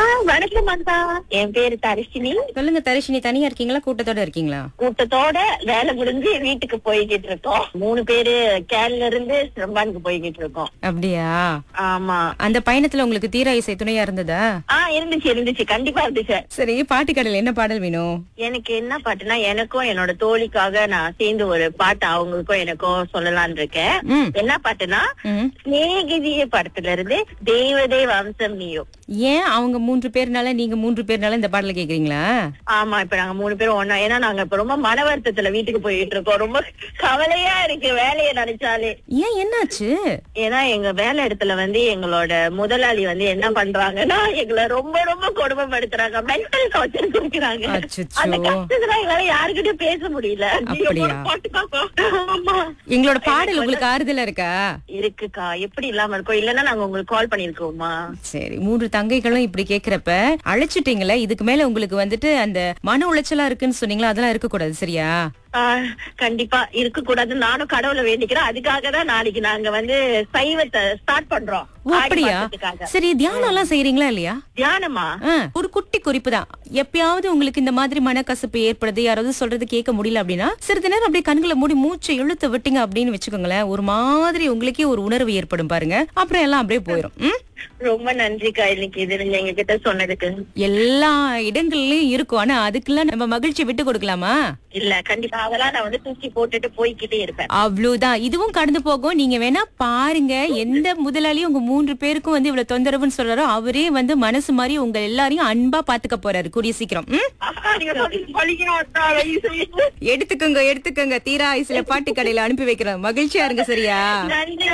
வணக்கம் அக்கா என் பேரு தரிசினி சொல்லுங்க தரிசினி தனியா இருக்கீங்களா கூட்டத்தோட இருக்கீங்களா கூட்டத்தோட வேலை முடிஞ்சு வீட்டுக்கு போய்கிட்டு இருக்கோம் மூணு பேரு கேரள இருந்து சிரம்பானுக்கு போய்கிட்டு இருக்கோம் அப்படியா ஆமா அந்த பயணத்துல உங்களுக்கு தீரா இசை துணையா இருந்ததா ஆ இருந்துச்சு இருந்துச்சு கண்டிப்பா இருந்துச்சு சரி பாட்டு கடையில என்ன பாடல் வேணும் எனக்கு என்ன பாட்டுனா எனக்கும் என்னோட தோழிக்காக நான் சேர்ந்து ஒரு பாட்டு அவங்களுக்கும் எனக்கும் சொல்லலாம்னு இருக்கேன் ம். என்ன பாட்டுனா ம். சிநேகிதிய படத்துல இருந்து தேவதே வம்சம் நீயோ ஏன் அவங்க மூன்று பேர்னால நீங்க மூன்று பேர்னால இந்த பாடல கேக்குறீங்களா ஆமா இப்ப நாங்க மூணு பேரும் ஒண்ணா ஏன்னா நாங்க இப்ப ரொம்ப மன வருத்தத்துல வீட்டுக்கு போயிட்டு இருக்கோம் ரொம்ப கவலையா இருக்கு வேலையை நினைச்சாலே ஏன் என்னாச்சு ஏன்னா எங்க வேலை இடத்துல வந்து எங்களோட முதலாளி வந்து என்ன பண்றாங்கன்னா எங்களை ரொம்ப ரொம்ப கொடுமைப்படுத்துறாங்க மென்டல் டார்ச்சர் கொடுக்குறாங்க அச்சச்சோ. அந்த கஷ்டத்துல எங்களால யாருக்கிட்டயும் பேச முடியல ஐயோ, அப்படியா? ஒரு பாட்டு பாப்போம். ஆமா எங்களோட பாடல் உங்களுக்கு ஆறுதலா இருக்கா இருக்குக்கா எப்படி இல்லாம இருக்கோம் இல்லன்னா நாங்க உங்களுக்கு கால் பண்ணிருக்கோமா சரி மூன்று தங்கைகளும் இப்படி கேக்குறப்ப அழைச்சிட்டீங்களே இதுக்கு மேல உங்களுக்கு வந்துட்டு அந்த மன உளைச்சலா இருக்குன்னு சொன்னீங்களா அதெல்லாம் இருக்க கூடாது சரியா ஆஹ் கண்டிப்பா இருக்க கூடாதுன்னு நானும் கடவுளை வேண்டிக்கிறேன் அதுக்காக தான் நாளைக்கு நாங்க வந்து சைவத்தை ஸ்டார்ட் பண்றோம் ஓ ஆடி அப்படியா மாசத்துக்காக. சரி தியானம் எல்லாம் செய்யறீங்களா இல்லையா தியானமா ஆ, ஒரு குட்டி குறிப்பு தான் எப்பயாவது உங்களுக்கு இந்த மாதிரி மனக்கசப்பு ஏற்படுது யாராவது சொல்றது கேட்க முடியல அப்படின்னா சிறிது நேரம் அப்படியே கண்களை மூடி மூச்சை இழுத்து விட்டீங்க அப்படின்னு வச்சுக்கோங்களேன் ஒரு மாதிரி உங்களுக்கே ஒரு உணர்வு ஏற்படும் பாருங்க அப்புறம் எல்லாம் அப்படியே போயிடும் ம்? ரொம்ப நன்றிக்கா இன்னைக்கு இது நீங்க எங்க கிட்ட சொன்னதுக்கு எல்லா இடங்கள்லயும் இருக்கும் ஆனா அதுக்கெல்லாம் நம்ம மகிழ்ச்சி விட்டு கொடுக்கலாமா இல்ல கண்டிப்பா அதெல்லாம் நான் வந்து தூக்கி போட்டுட்டு போய்க்கிட்டே இருப்பேன் அவ்வளவுதான் இதுவும் கடந்து போகும் நீங்க வேணா பாருங்க எந்த முதலாளியும் உங்க மூன்று பேருக்கும் வந்து இவ்வளவு தொந்தரவுன்னு சொல்றாரோ அவரே வந்து மனசு மாதிரி உங்க எல்லாரையும் அன்பா பாத்துக்க போறாரு கூடிய சீக்கிரம் ம்? ஆஹா, நீங்க சொல்லி- பழிக்கணும் அக்கா, தயவு செய்து. எடுத்துக்கோங்க எடுத்துக்கோங்க தீரா ஐஸ்ல பாட்டு கடையில அனுப்பி வைக்கிறேன் மகிழ்ச்சியா இருங்க சரியா நன்றி